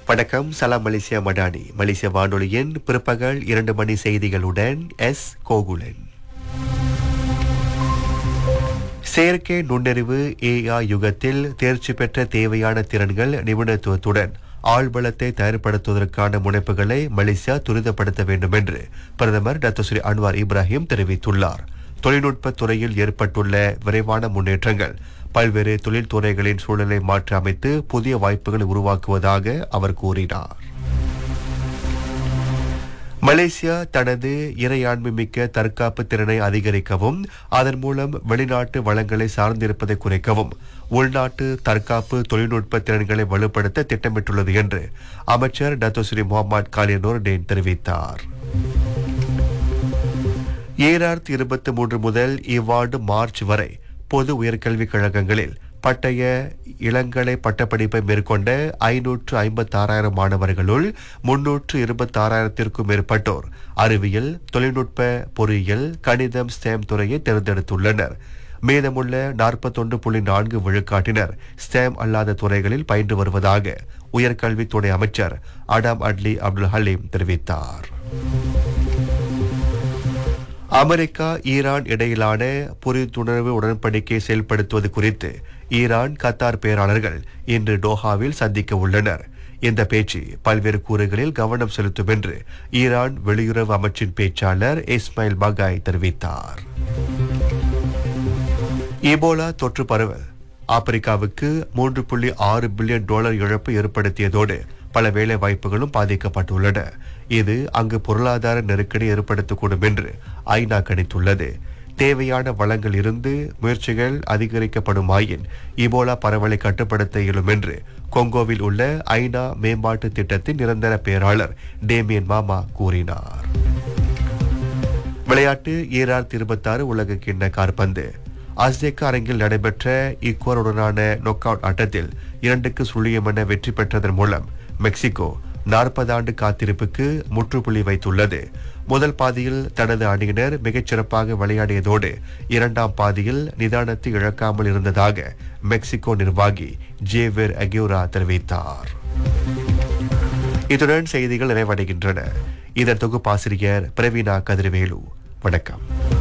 வணக்கம் சலாம் மலேசியா மடானி மலேசிய வானொலியின் பிற்பகல் இரண்டு மணி செய்திகளுடன் எஸ் கோகுலன் செயற்கை நுண்ணறிவு ஏஐ யுகத்தில் தேர்ச்சி பெற்ற தேவையான திறன்கள் நிபுணத்துவத்துடன் ஆழ்வளத்தை தயார்படுத்துவதற்கான முனைப்புகளை மலேசியா துரிதப்படுத்த வேண்டும் என்று பிரதமர் டாக்டர் ஸ்ரீ அன்வார் இப்ராஹிம் தெரிவித்துள்ளார் தொழில்நுட்ப துறையில் ஏற்பட்டுள்ள விரைவான முன்னேற்றங்கள் பல்வேறு தொழில்துறைகளின் சூழலை மாற்றி அமைத்து புதிய வாய்ப்புகளை உருவாக்குவதாக அவர் கூறினார் மலேசியா தனது இறையாண்மை மிக்க தற்காப்பு திறனை அதிகரிக்கவும் அதன் மூலம் வெளிநாட்டு வளங்களை சார்ந்திருப்பதை குறைக்கவும் உள்நாட்டு தற்காப்பு தொழில்நுட்ப திறன்களை வலுப்படுத்த திட்டமிட்டுள்ளது என்று அமைச்சர் டத்தோஸ்ரீ முகமது காலியனோர் டேன் தெரிவித்தார் ஈராயிரத்தி இருபத்தி மூன்று முதல் இவ்வாண்டு மார்ச் வரை பொது உயர்கல்விக் கழகங்களில் பட்டய இளங்கலை பட்டப்படிப்பை மேற்கொண்ட ஐநூற்று ஐம்பத்தாறாயிரம் மாணவர்களுள் முன்னூற்று இருபத்தாறாயிரத்திற்கும் மேற்பட்டோர் அறிவியல் தொழில்நுட்ப பொறியியல் கணிதம் ஸ்டேம் துறையை தேர்ந்தெடுத்துள்ளனர் மீதமுள்ள நாற்பத்தொன்று புள்ளி நான்கு விழுக்காட்டினர் ஸ்டேம் அல்லாத துறைகளில் பயின்று வருவதாக உயர்கல்வித்துறை அமைச்சர் அடாம் அட்லி அப்துல் ஹலீம் தெரிவித்தார் அமெரிக்கா ஈரான் இடையிலான புரிந்துணர்வு உடன்படிக்கை செயல்படுத்துவது குறித்து ஈரான் கத்தார் பேராளர்கள் இன்று டோஹாவில் சந்திக்க உள்ளனர் இந்த பேச்சு பல்வேறு கூறுகளில் கவனம் செலுத்தும் என்று ஈரான் வெளியுறவு அமைச்சின் பேச்சாளர் இஸ்மாயில் பகாய் தெரிவித்தார் இபோலா தொற்று பரவல் ஆப்பிரிக்காவுக்கு மூன்று புள்ளி ஆறு பில்லியன் டாலர் இழப்பு ஏற்படுத்தியதோடு பல வேலை வாய்ப்புகளும் பாதிக்கப்பட்டுள்ளன இது அங்கு பொருளாதார நெருக்கடி ஏற்படுத்தக்கூடும் என்று ஐநா கணித்துள்ளது தேவையான வளங்கள் இருந்து முயற்சிகள் அதிகரிக்கப்படுமாயின் இபோலா பரவலை கட்டுப்படுத்த இயலும் என்று கொங்கோவில் உள்ள ஐநா மேம்பாட்டு திட்டத்தின் நிரந்தர பேராளர் டேமியன் மாமா கூறினார் விளையாட்டு ஈராயிரத்தி இருபத்தாறு உலக கிண்ண கார்பந்து அஸ்தேக் அரங்கில் நடைபெற்ற ஈக்குவருடனான நொக் அவுட் ஆட்டத்தில் இரண்டுக்கு சுழியம் என வெற்றி பெற்றதன் மூலம் மெக்சிகோ நாற்பது ஆண்டு காத்திருப்புக்கு முற்றுப்புள்ளி வைத்துள்ளது முதல் பாதியில் தனது அணியினர் மிகச்சிறப்பாக விளையாடியதோடு இரண்டாம் பாதியில் நிதானத்தை இழக்காமல் இருந்ததாக மெக்சிகோ நிர்வாகி ஜேவேர் அக்யூரா தெரிவித்தார் இத்துடன் செய்திகள் நிறைவடைகின்றன இதன் தொகுப்பாசிரியர் பிரவீனா கதிர்வேலு வணக்கம்